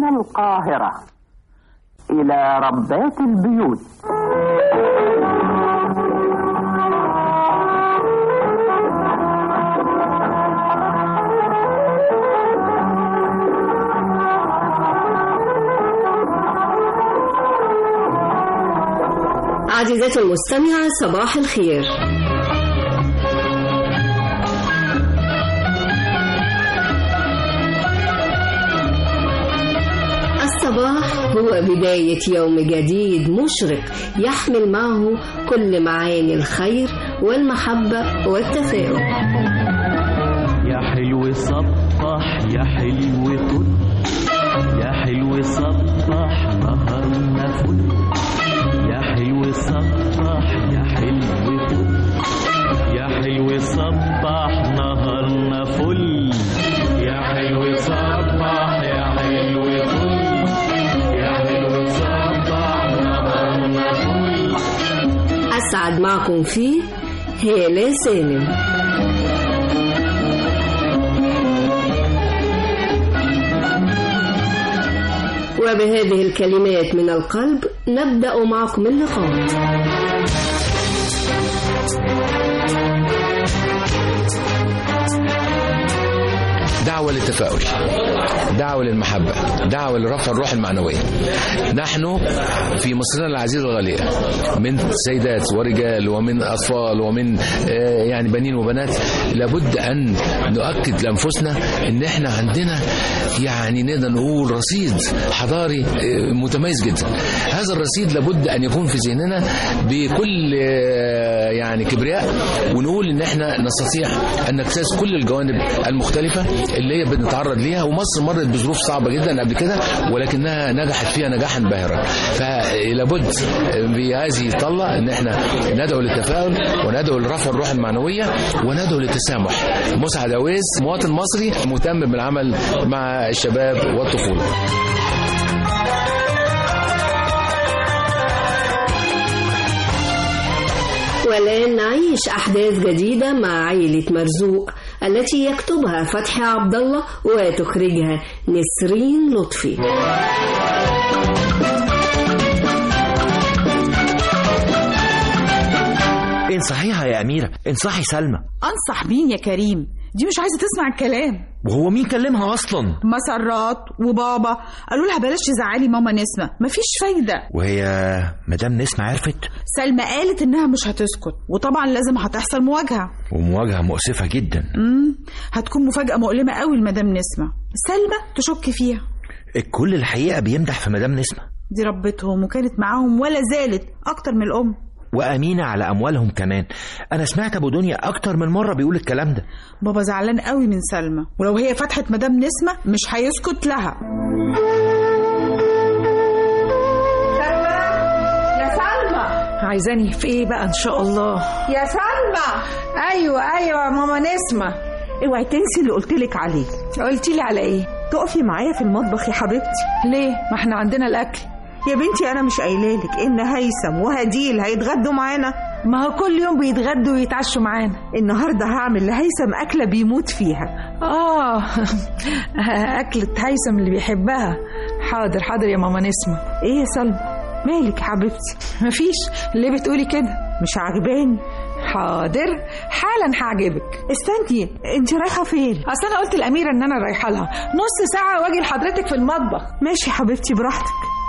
من القاهرة إلى ربات البيوت عزيزتي المستمعة صباح الخير الصباح هو بداية يوم جديد مشرق يحمل معه كل معاني الخير والمحبة والتفاؤل يا حلو صبح يا حلو طل يا حلو صبح نهارنا فل يا حلو صبح يا حلو طل يا حلو صبح نهارنا فل يا حلو صبح يا حلو طل يا حلو صبح نهارنا فل أسعد معكم فيه هالة سالم وبهذه الكلمات من القلب نبدأ معكم اللقاء دعوة للتفاؤل دعوة للمحبة دعوة لرفع الروح المعنوية نحن في مصرنا العزيزة الغالية من سيدات ورجال ومن أطفال ومن آه، يعني بنين وبنات لابد أن نؤكد لأنفسنا أن احنا عندنا يعني نقدر نقول رصيد حضاري آه، متميز جدا هذا الرصيد لابد أن يكون في ذهننا بكل آه، يعني كبرياء ونقول ان احنا نستطيع ان نجتاز كل الجوانب المختلفه اللي هي بنتعرض ليها ومصر مرت بظروف صعبه جدا قبل كده ولكنها نجحت فيها نجاحا باهرا فلابد بهذه الطله ان احنا ندعو للتفاؤل وندعو لرفع الروح المعنويه وندعو للتسامح مسعد اويس مواطن مصري مهتم بالعمل مع الشباب والطفوله والآن نعيش أحداث جديدة مع عائلة مرزوق التي يكتبها فتحي عبد الله وتخرجها نسرين لطفي انصحيها يا أميرة انصحي سلمى انصح مين يا كريم دي مش عايزه تسمع الكلام وهو مين كلمها أصلا مسرات وبابا قالوا لها بلاش تزعلي ماما نسمة مفيش فايده وهي مدام نسمة عرفت سلمى قالت انها مش هتسكت وطبعا لازم هتحصل مواجهه ومواجهة مؤسفة جدا امم هتكون مفاجاه مؤلمه قوي لمدام نسمة سلمى تشك فيها الكل الحقيقة بيمدح في مدام نسمة دي ربتهم وكانت معاهم ولا زالت اكتر من الام وأمينة على أموالهم كمان أنا سمعت أبو دنيا أكتر من مرة بيقول الكلام ده بابا زعلان قوي من سلمى ولو هي فتحت مدام نسمة مش هيسكت لها يا سلمى عايزاني في ايه بقى ان شاء الله يا سلمى ايوه ايوه يا ماما نسمة اوعي تنسي اللي قلت لك عليه قلتي لي على ايه تقفي معايا في المطبخ يا حبيبتي ليه ما احنا عندنا الاكل يا بنتي انا مش قايله لك ان هيثم وهديل هيتغدوا معانا ما هو كل يوم بيتغدوا ويتعشوا معانا النهارده هعمل لهيثم اكله بيموت فيها اه اكلة هيثم اللي بيحبها حاضر حاضر يا ماما نسمة ايه يا سلمى مالك يا حبيبتي مفيش ليه بتقولي كده مش عاجباني حاضر حالا هعجبك استني انت رايحه فين اصل انا قلت الاميره ان انا رايحه لها نص ساعه واجي لحضرتك في المطبخ ماشي يا حبيبتي براحتك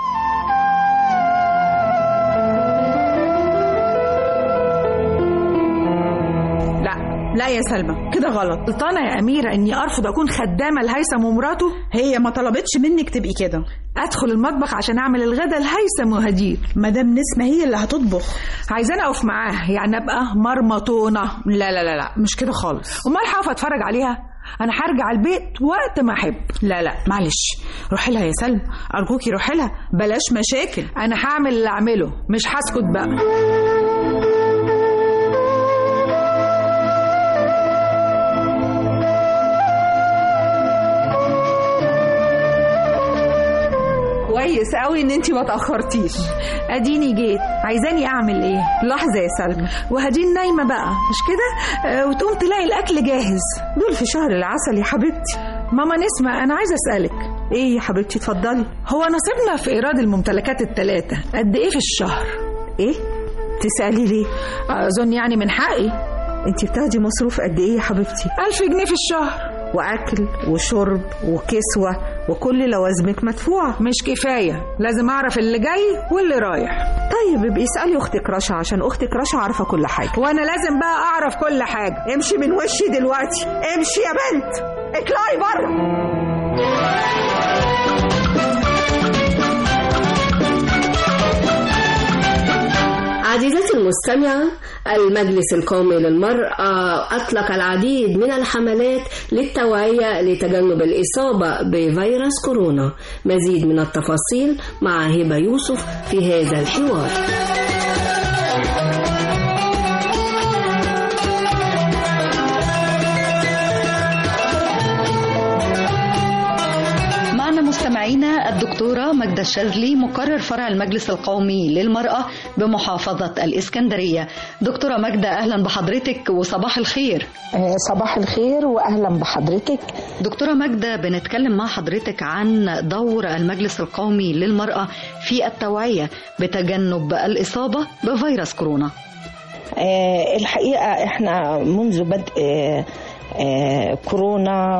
لا لا يا سلمى كده غلط غلطانه يا اميره اني ارفض اكون خدامه لهيثم ومراته هي ما طلبتش منك تبقي كده ادخل المطبخ عشان اعمل الغدا لهيثم وهدير مدام نسمة هي اللي هتطبخ عايزاني اقف معاه يعني ابقى مرمطونه لا لا لا لا مش كده خالص امال هقف اتفرج عليها انا هرجع البيت وقت ما احب لا لا معلش روحي لها يا سلمى ارجوكي روحي لها بلاش مشاكل انا هعمل اللي اعمله مش هسكت بقى كويس قوي ان انت ما تاخرتيش اديني جيت عايزاني اعمل ايه لحظه يا سلمى وهدين نايمه بقى مش كده آه، وتقوم تلاقي الاكل جاهز دول في شهر العسل يا حبيبتي ماما نسمة انا عايزه اسالك ايه يا حبيبتي اتفضلي هو نصيبنا في ايراد الممتلكات الثلاثه قد ايه في الشهر ايه تسالي ليه اظن يعني من حقي انت بتاخدي مصروف قد ايه يا حبيبتي ألف جنيه في الشهر واكل وشرب وكسوه وكل لوازمك مدفوعه مش كفايه لازم اعرف اللي جاي واللي رايح طيب ابقي اسالي اختك رشا عشان اختك رشا عارفه كل حاجه وانا لازم بقى اعرف كل حاجه امشي من وشي دلوقتي امشي يا بنت اطلعي بره عزيزتي المستمعة المجلس القومي للمرأة أطلق العديد من الحملات للتوعية لتجنب الإصابة بفيروس كورونا مزيد من التفاصيل مع هبة يوسف في هذا الحوار معنا مستمعينا الدكتورة مجدة الشاذلي مقرر فرع المجلس القومي للمرأة بمحافظة الإسكندرية دكتورة مجدة أهلا بحضرتك وصباح الخير صباح الخير واهلا بحضرتك دكتورة مجدة بنتكلم مع حضرتك عن دور المجلس القومي للمرأة في التوعية بتجنب الإصابة بفيروس كورونا آه الحقيقه احنا منذ بدء آه آه كورونا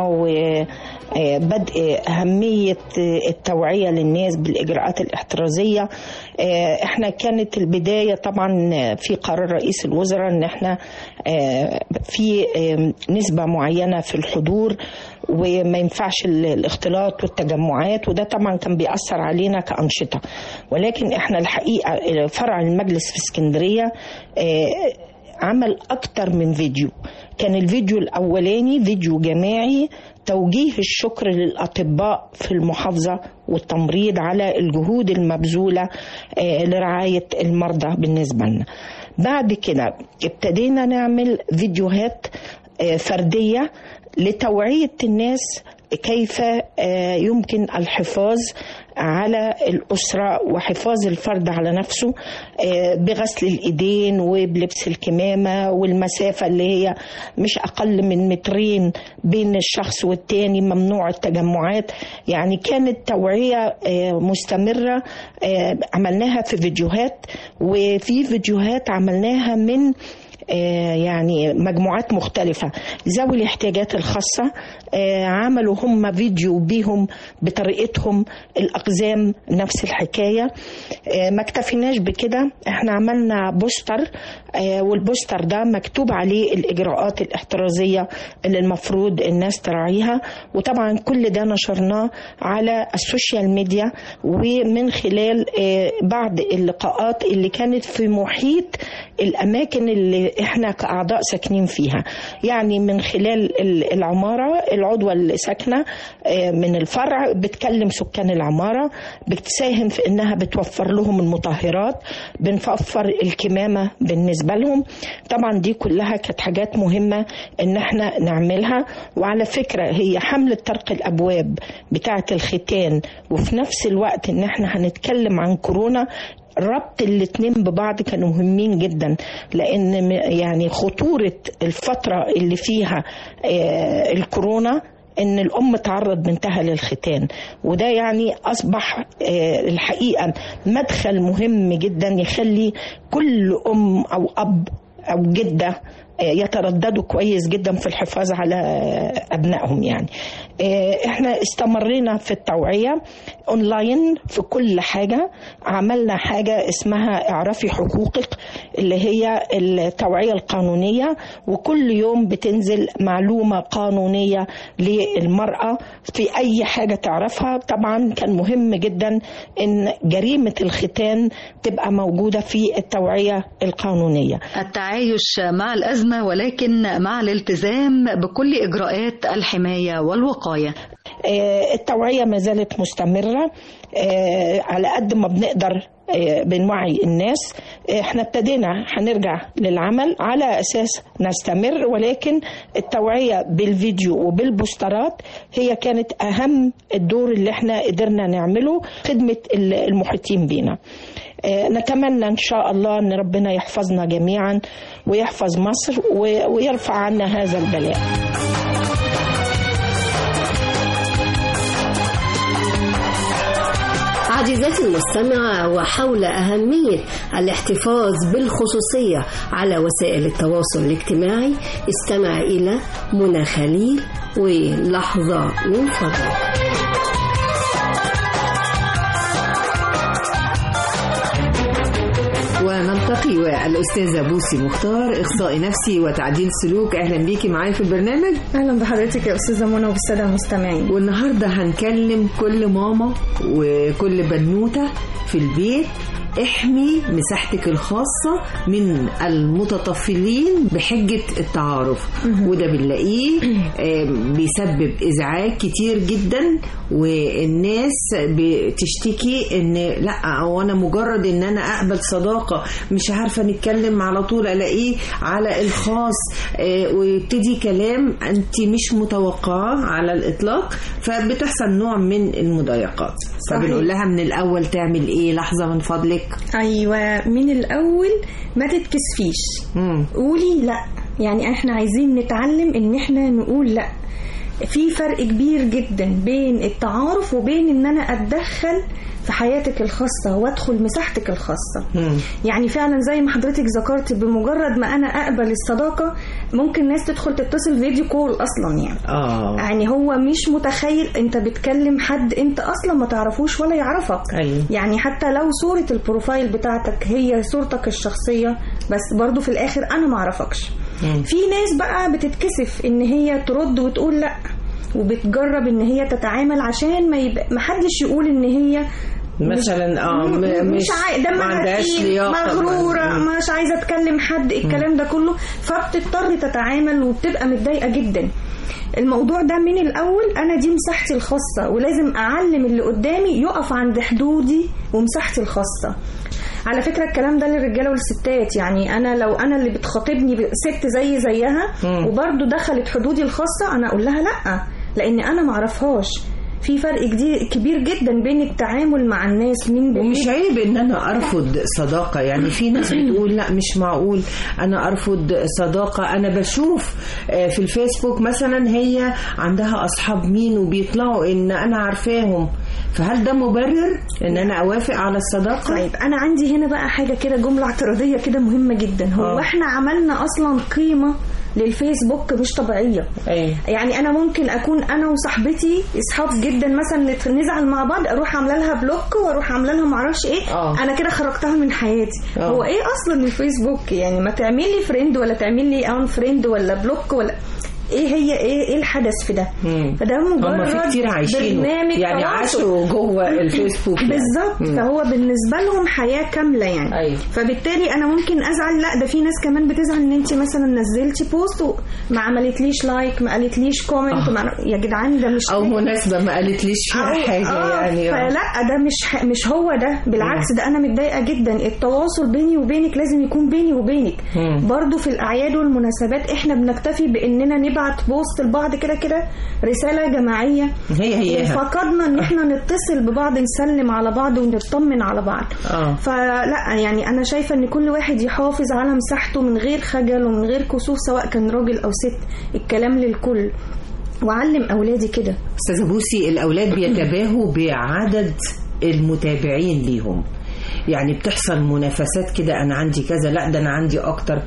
وبدء أهمية التوعية للناس بالإجراءات الاحترازية آه، احنا كانت البداية طبعا في قرار رئيس الوزراء ان احنا آه، في آه، نسبة معينة في الحضور وما ينفعش ال- الاختلاط والتجمعات وده طبعا كان بيأثر علينا كأنشطة ولكن احنا الحقيقة فرع المجلس في اسكندرية آه، عمل أكتر من فيديو كان الفيديو الأولاني فيديو جماعي توجيه الشكر للأطباء في المحافظة والتمريض على الجهود المبذولة آه، لرعاية المرضى بالنسبة لنا بعد كده ابتدينا نعمل فيديوهات آه، فردية لتوعية الناس كيف آه، يمكن الحفاظ على الأسرة وحفاظ الفرد على نفسه آه، بغسل الإيدين وبلبس الكمامة والمسافة اللي هي مش أقل من مترين بين الشخص والتاني ممنوع التجمعات يعني كانت توعية آه، مستمرة آه، عملناها في فيديوهات وفي فيديوهات عملناها من آه، يعني مجموعات مختلفة ذوي الاحتياجات الخاصة آه، عملوا هم فيديو بيهم بطريقتهم الأقزام نفس الحكاية آه، ما اكتفيناش بكده احنا عملنا بوستر آه، والبوستر ده مكتوب عليه الإجراءات الاحترازية اللي المفروض الناس تراعيها وطبعا كل ده نشرناه على السوشيال ميديا ومن خلال آه، بعض اللقاءات اللي كانت في محيط الأماكن اللي احنا كأعضاء ساكنين فيها يعني من خلال ال- العمارة العضوة اللي ساكنة آه، من الفرع بتكلم سكان العمارة بتساهم في انها بتوفر لهم المطهرات بنوفر الكمامة بالنسبة لهم طبعا دي كلها كانت حاجات مهمة ان احنا نعملها وعلى فكرة هي حملة طرق الابواب بتاعة الختان وفي نفس الوقت ان احنا هنتكلم عن كورونا ربط الاتنين ببعض كانوا مهمين جدا لان م- يعني خطورة الفترة اللي فيها آه، الكورونا ان الام تعرض بنتها للختان وده يعني اصبح آه، الحقيقه مدخل مهم جدا يخلي كل ام او اب او جده آه، يترددوا كويس جدا في الحفاظ على ابنائهم يعني آه، احنا استمرينا في التوعيه اونلاين في كل حاجه عملنا حاجه اسمها اعرفي حقوقك اللي هي التوعيه القانونيه وكل يوم بتنزل معلومه قانونيه للمراه في اي حاجه تعرفها طبعا كان مهم جدا ان جريمه الختان تبقى موجوده في التوعيه القانونيه التعايش مع الأزمة ولكن مع الالتزام بكل إجراءات الحماية والوقاية آه، التوعية ما زالت مستمرة آه، على قد ما بنقدر آه، بنوعي الناس آه، احنا ابتدينا هنرجع للعمل على اساس نستمر ولكن التوعية بالفيديو وبالبوسترات هي كانت اهم الدور اللي احنا قدرنا نعمله خدمة المحيطين بينا آه، نتمنى ان شاء الله ان ربنا يحفظنا جميعا ويحفظ مصر و- ويرفع عنا هذا البلاء عزيزاتي المستمعة وحول أهمية الاحتفاظ بالخصوصية على وسائل التواصل الاجتماعي استمع إلى منى خليل ولحظة من فضلك ونلتقي والأستاذة بوسي مختار إخصائي نفسي وتعديل سلوك أهلا بيكي معايا في البرنامج اهلا بحضرتك يا استاذه منى وبالساده المستمعين والنهاردة هنكلم كل ماما وكل بنوتة في البيت احمي مساحتك الخاصة من المتطفلين بحجة التعارف وده بنلاقيه آه، بيسبب إزعاج كتير جدا والناس بتشتكي ان لا هو انا مجرد ان انا اقبل صداقة مش عارفة نتكلم على طول الاقيه على الخاص آه، ويبتدي كلام انت مش متوقعة على الاطلاق فبتحصل نوع من المضايقات صحيح. فبنقول لها من الاول تعمل ايه لحظة من فضلك ايوه من الاول ما تتكسفيش قولي لا يعني احنا عايزين نتعلم ان احنا نقول لا في فرق كبير جدا بين التعارف وبين ان انا اتدخل في حياتك الخاصة وادخل مساحتك الخاصة يعني فعلا زي ما حضرتك ذكرت بمجرد ما انا اقبل الصداقة ممكن ناس تدخل تتصل فيديو كول اصلا يعني اه يعني هو مش متخيل انت بتكلم حد انت اصلا ما تعرفوش ولا يعرفك أيوة. يعني حتى لو صورة البروفايل بتاعتك هي صورتك الشخصية بس برضو في الاخر انا ما اعرفكش في ناس بقى بتتكسف ان هي ترد وتقول لا وبتجرب ان هي تتعامل عشان ما يبقى ما حدش يقول ان هي مثلا اه م- مش مش عاي... ما دمها عندهاش تقيل لياقة مغروره مم. مش عايزه اتكلم حد الكلام ده كله فبتضطر تتعامل وبتبقى متضايقه جدا الموضوع ده من الاول انا دي مساحتي الخاصه ولازم اعلم اللي قدامي يقف عند حدودي ومساحتي الخاصه على فكره الكلام ده للرجاله والستات يعني انا لو انا اللي بتخاطبني ب- ست زي زيها مم. وبرضو دخلت حدودي الخاصه انا اقول لها لا لان انا معرفهاش في فرق جديد كبير جدا بين التعامل مع الناس من ومش عيب ان انا ارفض صداقه يعني في ناس بتقول لا مش معقول انا ارفض صداقه انا بشوف آه، في الفيسبوك مثلا هي عندها اصحاب مين وبيطلعوا ان انا عارفاهم فهل ده مبرر ان انا اوافق على الصداقه طيب انا عندي هنا بقى حاجه كده جمله اعتراضيه كده مهمه جدا هو آه. احنا عملنا اصلا قيمه للفيسبوك مش طبيعيه ايه يعني انا ممكن اكون انا وصاحبتي اصحاب جدا مثلا نت- نزعل مع بعض اروح عامله لها بلوك واروح عامله لها معرفش ايه آه. انا كده خرجتها من حياتي آه. هو ايه اصلا الفيسبوك يعني ما تعمل لي فريند ولا تعمل لي ان فريند ولا بلوك ولا ايه هي ايه ايه الحدث في ده مم. فده هم مجرد في كتير عايشين برنامج يعني تواصل. عاشوا جوه الفيسبوك يعني. بالظبط مم. فهو بالنسبه لهم حياه كامله يعني أيوة. فبالتالي انا ممكن ازعل لا ده في ناس كمان بتزعل ان انت مثلا نزلتي بوست وما عملتليش لايك ما قالتليش كومنت ما يا جدعان ده مش او مناسبه ما قالتليش فيها أو- حاجه آه يعني آه. فلا ده مش ح- مش هو ده بالعكس ده انا متضايقه جدا التواصل بيني وبينك لازم يكون بيني وبينك مم. برضو في الاعياد والمناسبات احنا بنكتفي باننا نبعت بوست لبعض كده كده رساله جماعيه هي هيها. فقدنا ان احنا نتصل ببعض نسلم على بعض ونطمن على بعض اه فلا يعني انا شايفه ان كل واحد يحافظ على مساحته من غير خجل ومن غير كسوف سواء كان راجل او ست الكلام للكل وعلم اولادي كده استاذه بوسي الاولاد بيتباهوا بعدد المتابعين ليهم يعني بتحصل منافسات كده انا عندي كذا لا ده انا عندي اكتر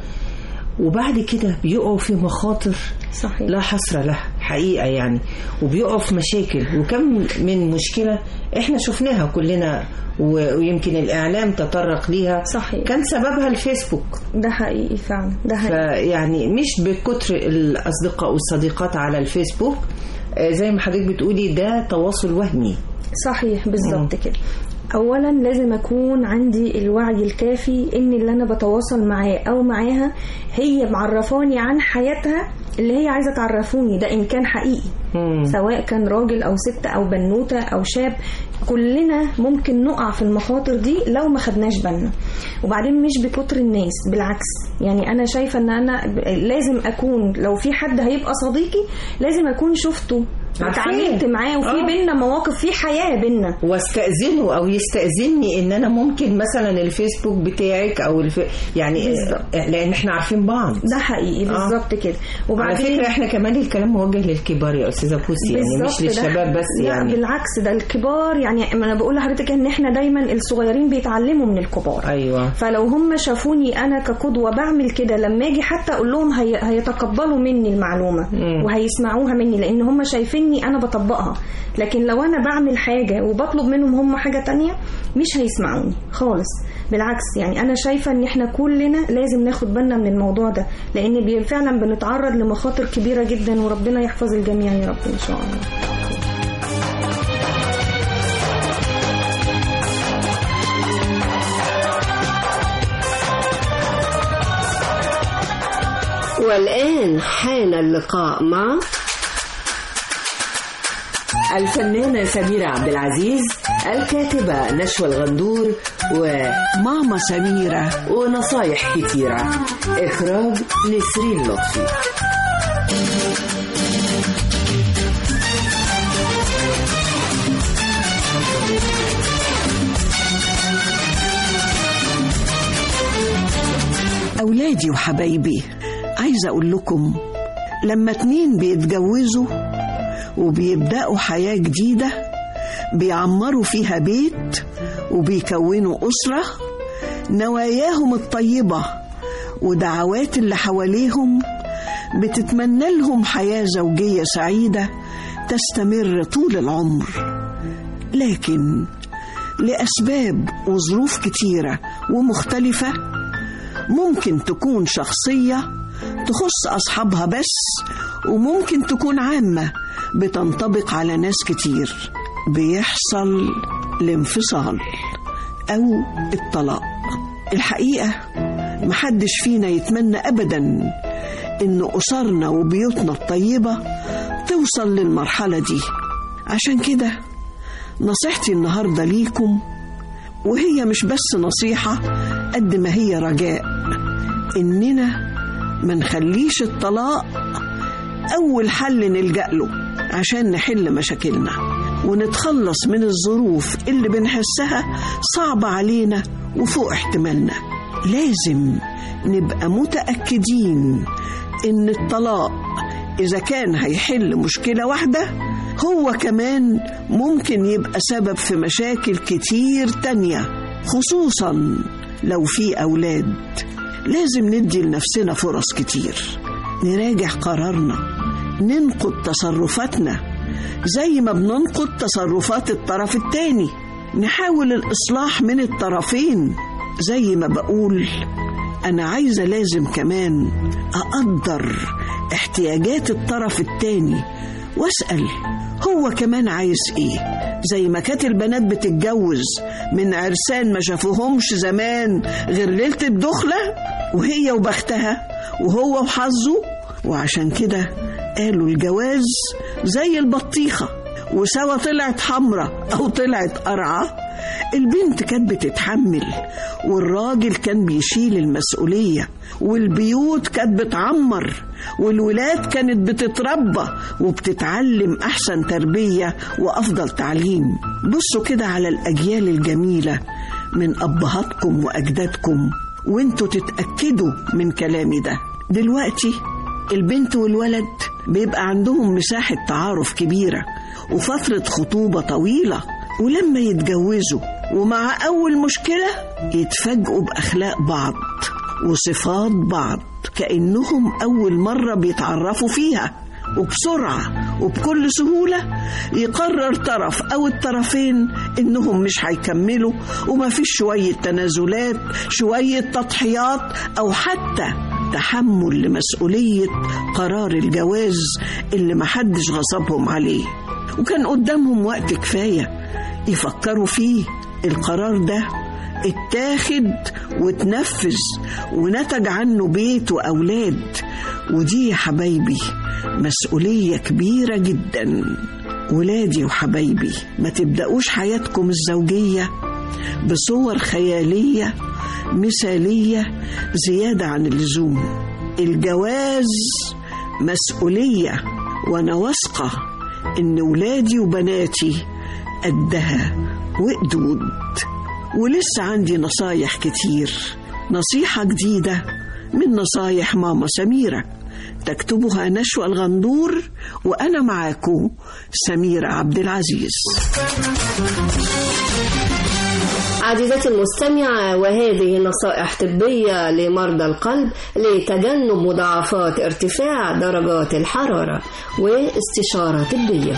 وبعد كده بيقعوا في مخاطر صحيح لا حصر لها حقيقة يعني وبيقعوا في مشاكل وكم من مشكلة احنا شفناها كلنا و- ويمكن الإعلام تطرق ليها صحيح. كان سببها الفيسبوك ده حقيقي فعلا ده حقيقي فيعني مش بكتر الأصدقاء والصديقات على الفيسبوك آه، زي ما حضرتك بتقولي ده تواصل وهمي صحيح بالظبط كده اولا لازم اكون عندي الوعي الكافي ان اللي انا بتواصل معاه او معاها هي معرفاني عن حياتها اللي هي عايزه تعرفوني ده ان كان حقيقي سواء كان راجل او ست او بنوته او شاب كلنا ممكن نقع في المخاطر دي لو ما خدناش بالنا وبعدين مش بكتر الناس بالعكس يعني انا شايفه ان انا ب- لازم اكون لو في حد هيبقى صديقي لازم اكون شفته اتعاملت معاه وفي بينا مواقف في حياه بينا واستأذنه او يستأذني ان انا ممكن مثلا الفيسبوك بتاعك او الف... يعني بالظبط. لان احنا عارفين بعض ده حقيقي بالظبط كده على فكره احنا كمان الكلام موجه للكبار يا استاذه بوسي يعني مش بالظبط ده- للشباب بس لا يعني بالعكس ده الكبار يعني ما انا بقول لحضرتك ان احنا دايما الصغيرين بيتعلموا من الكبار ايوه فلو هم شافوني انا كقدوه بعمل كده لما اجي حتى اقول لهم هي... هيتقبلوا مني المعلومه مم. وهيسمعوها مني لان هم شايفيني انا بطبقها لكن لو انا بعمل حاجه وبطلب منهم هم حاجه تانية مش هيسمعوني خالص بالعكس يعني انا شايفه ان احنا كلنا لازم ناخد بالنا من الموضوع ده لان بي- فعلا بنتعرض لمخاطر كبيره جدا وربنا يحفظ الجميع يا رب ان شاء الله والآن حان اللقاء مع الفنانة سميرة عبد العزيز الكاتبة نشوى الغندور وماما سميرة ونصايح كتيرة إخراج نسرين لطفي أولادي وحبايبي عايزة أقول لكم لما اتنين بيتجوزوا وبيبدأوا حياة جديدة بيعمروا فيها بيت وبيكونوا أسرة نواياهم الطيبة ودعوات اللي حواليهم بتتمنى لهم حياة زوجية سعيدة تستمر طول العمر لكن لأسباب وظروف كتيرة ومختلفة ممكن تكون شخصية تخص أصحابها بس وممكن تكون عامة بتنطبق على ناس كتير بيحصل الانفصال أو الطلاق الحقيقة محدش فينا يتمنى أبدا إن أسرنا وبيوتنا الطيبة توصل للمرحلة دي عشان كده نصيحتي النهاردة ليكم وهي مش بس نصيحة قد ما هي رجاء إننا ما نخليش الطلاق أول حل نلجأ له عشان نحل مشاكلنا ونتخلص من الظروف اللي بنحسها صعبة علينا وفوق احتمالنا لازم نبقى متأكدين إن الطلاق إذا كان هيحل مشكلة واحدة هو كمان ممكن يبقى سبب في مشاكل كتير تانية خصوصا لو في أولاد لازم ندي لنفسنا فرص كتير نراجع قرارنا ننقد تصرفاتنا زي ما بننقد تصرفات الطرف التاني نحاول الإصلاح من الطرفين زي ما بقول أنا عايزة لازم كمان أقدر احتياجات الطرف التاني واسأل هو كمان عايز ايه زي ما كانت البنات بتتجوز من عرسان ما شافوهمش زمان غير ليلة الدخلة وهي وبختها وهو وحظه وعشان كده قالوا الجواز زي البطيخة وسوا طلعت حمرة أو طلعت قرعة البنت كانت بتتحمل والراجل كان بيشيل المسؤولية والبيوت كانت بتعمر والولاد كانت بتتربى وبتتعلم أحسن تربية وأفضل تعليم بصوا كده على الأجيال الجميلة من أبهاتكم وأجدادكم وانتوا تتأكدوا من كلامي ده دلوقتي البنت والولد بيبقى عندهم مساحة تعارف كبيرة وفترة خطوبة طويلة ولما يتجوزوا ومع أول مشكلة يتفاجئوا بأخلاق بعض وصفات بعض كأنهم أول مرة بيتعرفوا فيها وبسرعة وبكل سهولة يقرر طرف أو الطرفين إنهم مش هيكملوا وما فيش شوية تنازلات شوية تضحيات أو حتى تحمل لمسؤولية قرار الجواز اللي محدش غصبهم عليه وكان قدامهم وقت كفاية يفكروا فيه القرار ده اتاخد واتنفذ ونتج عنه بيت وأولاد ودي يا حبايبي مسؤولية كبيرة جدا ولادي وحبايبي ما تبدأوش حياتكم الزوجية بصور خيالية مثالية زيادة عن اللزوم الجواز مسؤولية وأنا واثقة إن ولادي وبناتي قدها وقدود ولسه عندي نصايح كتير نصيحة جديدة من نصايح ماما سميرة تكتبها نشوى الغندور وأنا معاكم سميرة عبد العزيز عزيزتي المستمعة وهذه نصائح طبية لمرضى القلب لتجنب مضاعفات ارتفاع درجات الحرارة واستشارة طبية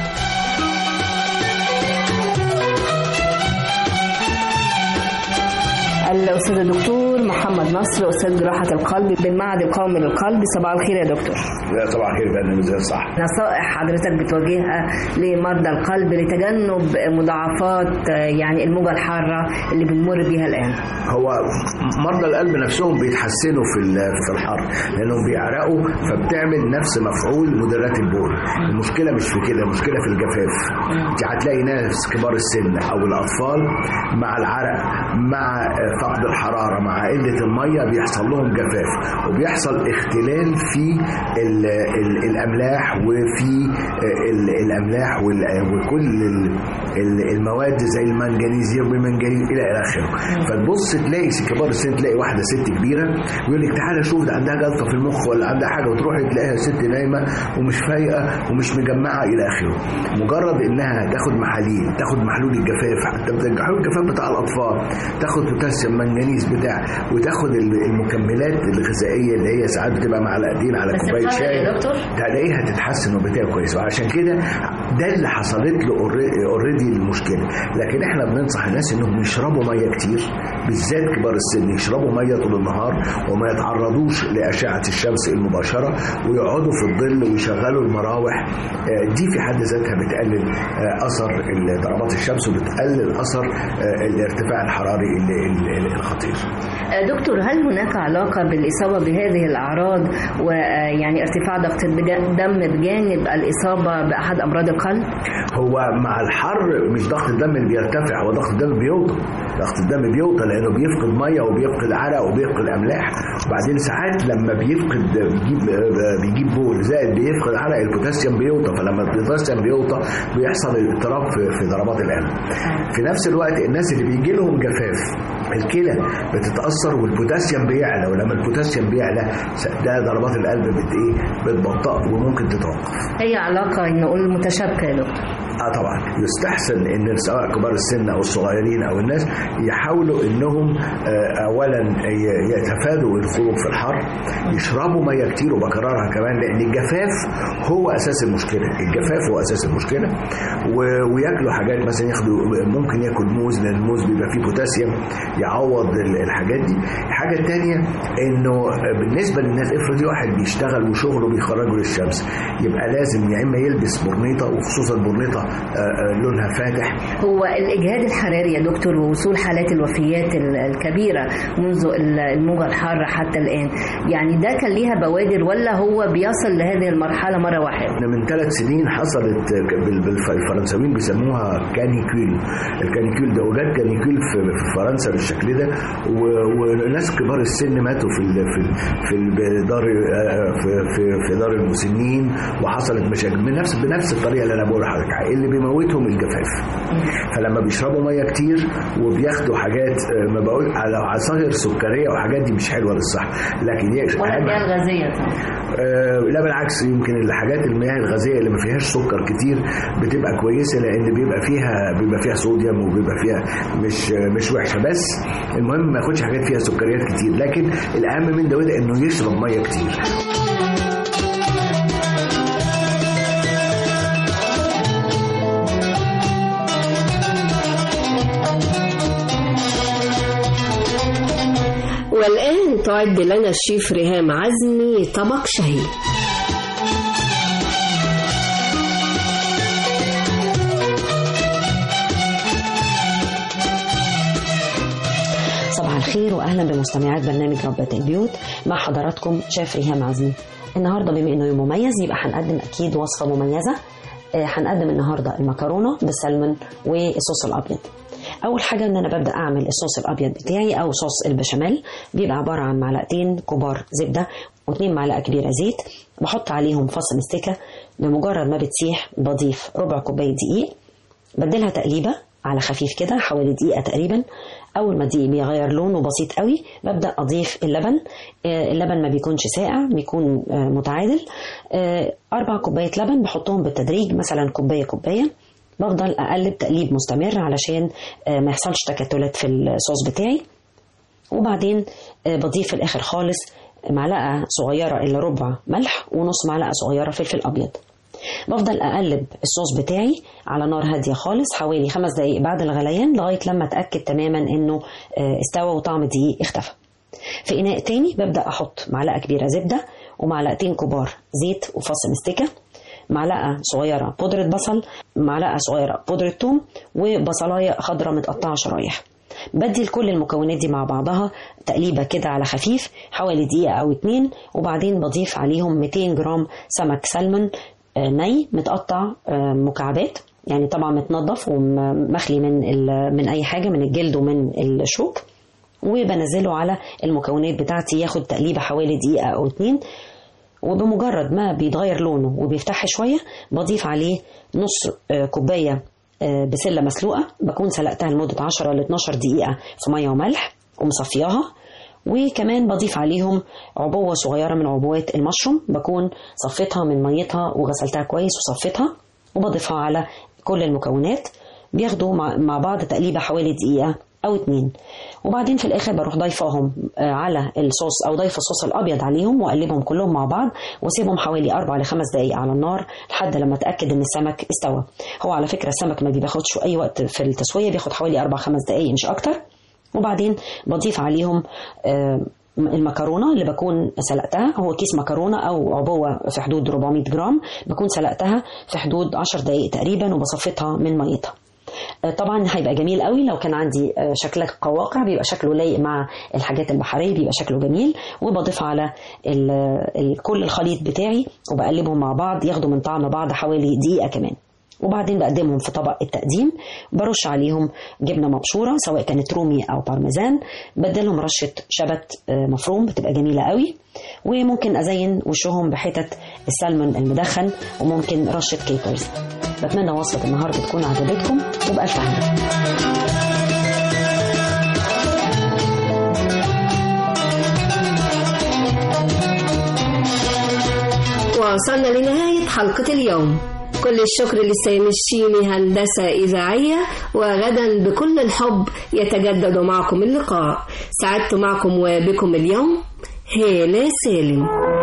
الأستاذ الدكتور محمد نصر أستاذ جراحة القلب بالمعهد القومي للقلب صباح الخير يا دكتور لا صباح الخير بقى زي صح نصائح حضرتك بتواجهها لمرضى القلب لتجنب مضاعفات يعني الموجة الحارة اللي بنمر بيها الآن هو مرضى القلب نفسهم بيتحسنوا في في الحر لانهم بيعرقوا فبتعمل نفس مفعول مدرات البول المشكله مش في كده المشكله في الجفاف انت هتلاقي ناس كبار السن او الاطفال مع العرق مع فقد الحراره مع قله الميه بيحصل لهم جفاف وبيحصل اختلال في ال ال الاملاح وفي ال الاملاح وكل المواد زي المنجنيزيوم والمنجنيز الى اخره فتبص تلاقي كبار السن تلاقي واحده ست كبيره ويقول لك تعالى شوف ده عندها جلطه في المخ ولا عندها حاجه وتروحي تلاقيها ست نايمه ومش فايقه ومش مجمعه الى اخره مجرد انها تاخد محاليل تاخد محلول الجفاف حتى محلول الجفاف بتاع الاطفال تاخد بوتاسيوم منجنيز بتاع وتاخد المكملات الغذائيه اللي هي ساعات بتبقى معلقتين على كوبايه شاي تلاقيها تتحسن وبتبقى كويسه وعشان كده ده اللي حصلت له اوريدي المشكله لكن احنا بننصح الناس انهم يشربوا ميه كتير بالذات كبار السن يشربوا ميه طول النهار وما يتعرضوش لاشعه الشمس المباشره ويقعدوا في الظل ويشغلوا المراوح دي في حد ذاتها بتقلل اثر ضربات الشمس وبتقلل اثر الارتفاع الحراري الخطير. دكتور هل هناك علاقه بالاصابه بهذه الاعراض ويعني ارتفاع ضغط الدم بجانب الاصابه باحد امراض القلب؟ هو مع الحر مش ضغط الدم اللي بيرتفع هو ضغط الدم بيوطى ضغط الدم بيوطى لانه بيفقد ميه وبيفقد عرق وبيفقد املاح وبعدين ساعات لما بيفقد بيجيب بيجيب بول زائد بيفقد عرق البوتاسيوم بيوطى فلما البوتاسيوم بيوطى بيحصل اضطراب في, في ضربات القلب في نفس الوقت الناس اللي بيجي لهم جفاف الكلى بتتاثر والبوتاسيوم بيعلى ولما البوتاسيوم بيعلى ده ضربات القلب بت ايه بتبطأ وممكن تتوقف هي علاقه نقول متشابكه يا دكتور اه طبعا يستحسن ان سواء كبار السن او الصغيرين او الناس يحاولوا انهم آه اولا يتفادوا الخروج في الحر يشربوا ميه كتير وبكررها كمان لان الجفاف هو اساس المشكله الجفاف هو اساس المشكله وياكلوا حاجات مثلا ياخدوا ممكن ياكل موز لان الموز بيبقى فيه بوتاسيوم يعوض الحاجات دي الحاجه الثانيه انه بالنسبه للناس افرضي واحد بيشتغل وشغله بيخرجه للشمس يبقى لازم يا اما يلبس برنيطه وخصوصا برنيطه لونها فاتح هو الإجهاد الحراري يا دكتور ووصول حالات الوفيات الكبيرة منذ الموجة الحارة حتى الآن يعني ده كان ليها بوادر ولا هو بيصل لهذه المرحلة مرة واحدة من ثلاث سنين حصلت الفرنساويين بيسموها كانيكول الكانيكول ده وجد كانيكول في فرنسا بالشكل ده وناس كبار السن ماتوا في في في دار في في, في دار المسنين وحصلت مشاكل بنفس بنفس الطريقه اللي انا بقول لحضرتك اللي بيموتهم الجفاف فلما بيشربوا ميه كتير وبياخدوا حاجات ما بقول على عصائر سكريه وحاجات دي مش حلوه للصحه لكن هي ولا المياه الغازيه آه لا بالعكس يمكن الحاجات المياه الغازيه اللي ما فيهاش سكر كتير بتبقى كويسه لان بيبقى فيها بيبقى فيها صوديوم وبيبقى فيها مش مش وحشه بس المهم ما ياخدش حاجات فيها سكريات كتير لكن الاهم من ده وده انه يشرب ميه كتير والآن تعد لنا الشيف ريهام عزمي طبق شهي صباح الخير واهلا بمستمعات برنامج ربة البيوت مع حضراتكم شيف ريهام عزمي النهارده بما انه يوم مميز يبقى هنقدم اكيد وصفه مميزه هنقدم النهارده المكرونه بالسلمون والصوص الابيض اول حاجه ان انا ببدا اعمل الصوص الابيض بتاعي او صوص البشاميل بيبقى عباره عن معلقتين كبار زبده واثنين معلقه كبيره زيت بحط عليهم فص مستكه بمجرد ما بتسيح بضيف ربع كوباية دقيق بديلها تقليبة على خفيف كده حوالي دقيقة تقريبا أول ما الدقيق بيغير لونه بسيط قوي ببدأ أضيف اللبن آه، اللبن ما بيكونش ساقع بيكون آه، متعادل آه، أربع كوباية لبن بحطهم بالتدريج مثلا كوباية كوباية بفضل أقلب تقليب مستمر علشان آه، ما يحصلش تكتلات في الصوص بتاعي وبعدين آه، بضيف في الآخر خالص معلقة صغيرة إلا ربع ملح ونص معلقة صغيرة فلفل أبيض بفضل اقلب الصوص بتاعي على نار هاديه خالص حوالي خمس دقائق بعد الغليان لغايه لما اتاكد تماما انه آه، استوى وطعم الدقيق اختفى في اناء تاني ببدا احط معلقه كبيره زبده ومعلقتين كبار زيت وفص مستكه معلقه صغيره بودره بصل معلقه صغيره بودره ثوم وبصلايه خضراء متقطعه شرايح بدي لكل المكونات دي مع بعضها تقليبه كده على خفيف حوالي دقيقه او اتنين وبعدين بضيف عليهم 200 جرام سمك سلمون آه، ني متقطع آه، مكعبات يعني طبعا متنضف ومخلي من ال- من اي حاجه من الجلد ومن الشوك وبنزله على المكونات بتاعتي ياخد تقليبه حوالي دقيقه او اتنين وبمجرد ما بيتغير لونه وبيفتح شويه بضيف عليه نص آه، كوبايه آه، بسله مسلوقه بكون سلقتها لمده 10 ل 12 دقيقه في ميه وملح ومصفياها وكمان بضيف عليهم عبوه صغيره من عبوات المشروم بكون صفيتها من ميتها وغسلتها كويس وصفيتها وبضيفها على كل المكونات بياخدوا مع مع بعض تقليبه حوالي دقيقه او اتنين وبعدين في الاخر بروح ضايفاهم آه، على الصوص او ضايفه الصوص الابيض عليهم واقلبهم كلهم مع بعض واسيبهم حوالي اربع لخمس دقائق على النار لحد لما اتاكد ان السمك استوى هو على فكره السمك ما بياخدش اي وقت في التسويه بياخد حوالي اربع خمس دقائق مش اكتر وبعدين بضيف عليهم آه، المكرونه اللي بكون سلقتها هو كيس مكرونه او عبوه في حدود 400 جرام بكون سلقتها في حدود 10 دقائق تقريبا وبصفتها من ميتها آه، طبعا هيبقى جميل قوي لو كان عندي آه، شكلك قواقع بيبقى شكله لايق مع الحاجات البحريه بيبقى شكله جميل وبضيفها على ال ال كل الخليط بتاعي وبقلبهم مع بعض ياخدوا من طعم بعض حوالي دقيقه كمان وبعدين بقدمهم في طبق التقديم برش عليهم جبنه مبشوره سواء كانت رومي او بارميزان بدلهم رشه شبت آه، مفروم بتبقى جميله قوي وممكن ازين وشهم بحتت السلمون المدخن وممكن رشه كيكرز بتمنى وصفه النهارده تكون عجبتكم وبألف هنا وصلنا لنهاية حلقة اليوم كل الشكر لسامي الشيمي هندسة إذاعية وغدا بكل الحب يتجدد معكم اللقاء سعدت معكم وبكم اليوم هالة سالم